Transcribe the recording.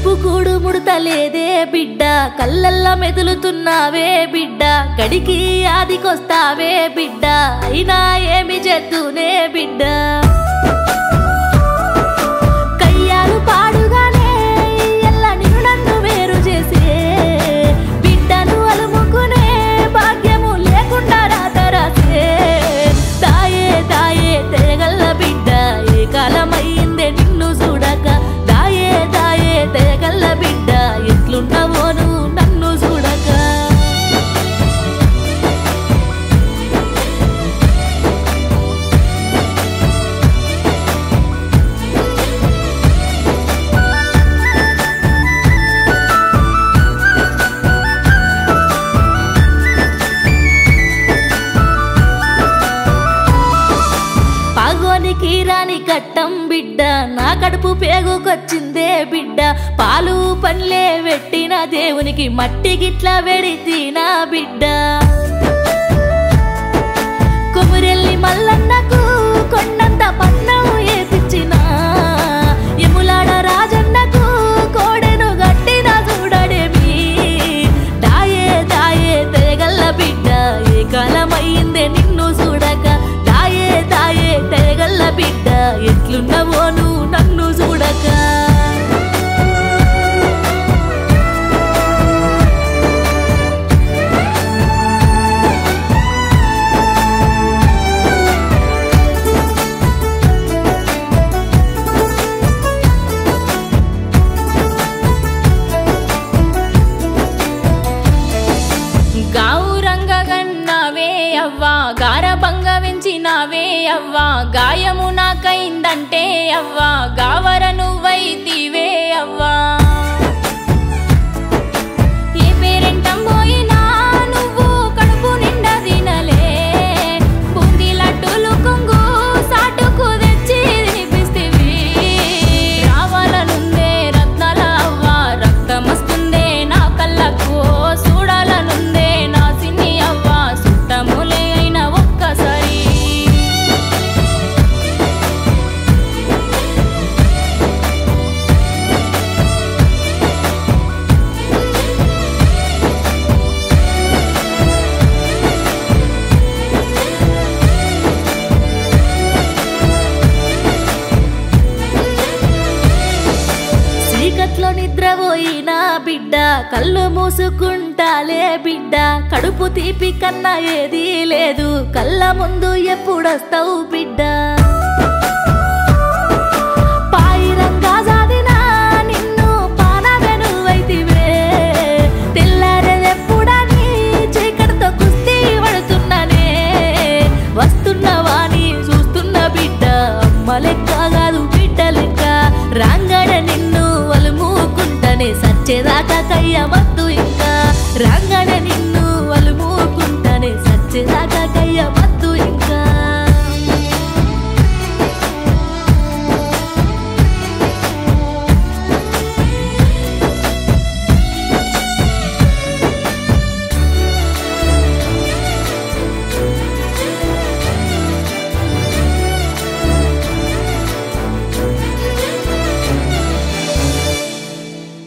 కడుపు కూడు ముడతలేదే బిడ్డ కళ్ళల్లా మెదులుతున్నావే బిడ్డ గడికి ఆదికొస్తావే బిడ్డ అయినా ఏమి చేద్దునే బిడ్డ కయ్యాలు పాడుగానే ఎల్ల నిన్ను నన్ను వేరు చేసే బిడ్డను అలుముకునే భాగ్యము లేకుండా రాతరాసే దాయే దాయే తెగల్ల బిడ్డ ఏ కాలమైందే నిన్ను చూడక దాయే దాయే తెగల్ల బిడ్డ ఎట్లున్నావో నువ్వు నన్ను చూడక పాగోనికి రాని కట్టం బిడ్డ నా కడుపు పేగుకొచ్చిందే బిడ్డ పాలు పనిలే పెట్టిన దేవునికి మట్టి గిట్ల వెడితీనా బిడ్డ కొమురెల్లి మల్లన్నకు కొండంత పన్నం ఏపిచ్చిన ఎములాడ రాజన్నకు కోడెను గట్టిన చూడడేమి దాయే దాయే తెగల్ల బిడ్డ ఏ కాలమయ్యిందే నిన్ను చూడక దాయే దాయే తెగల్ల బిడ్డ ఎట్లున్నవో నువ్వు నన్ను చూడక గావురంగగన్నవే అవ్వా గారభంగ వెంచినవే అవ్వా గాయము నాకైందంటే అవ్వా గావర నువ్వైతివే అవ్వా ఏ పేరెంటం పోయినా నువ్వు కడుపు నిండా తినలే బూందీ లడ్డూలు కొంగు సాటుకు తెచ్చి తినిపిస్తేవి రావాలనుందే రత్నాల అవ్వ రక్తమస్తుందే నా కళ్ళకు చూడాలనుందే నా సిన్ని అవ్వ సుట్టములే అయిన ఒక్కసారి చీకట్లో నిద్రపోయినా బిడ్డ కళ్ళు మూసుకుంటాలే బిడ్డ కడుపు తీపి కన్నా ఏదీ లేదు కళ్ళ ముందు ఎప్పుడొస్తావు బిడ్డ పాయిరంగా సాధినా నిన్ను పానవెనువైతివే తెల్లారేదెప్పుడని చీకటితో కుస్తీ పడుతున్నానే వస్తున్నవాని చూస్తున్న బిడ్డ అమ్మ లెక్క కాదు బిడ్డ లెక్క రాంగడ నిన్ను వలుముకుంటనే సచ్చేదాకా కయ్యమద్దు ఇంకా రాంగడ నిన్ను వలుముకుంటనే సచ్చేదాకా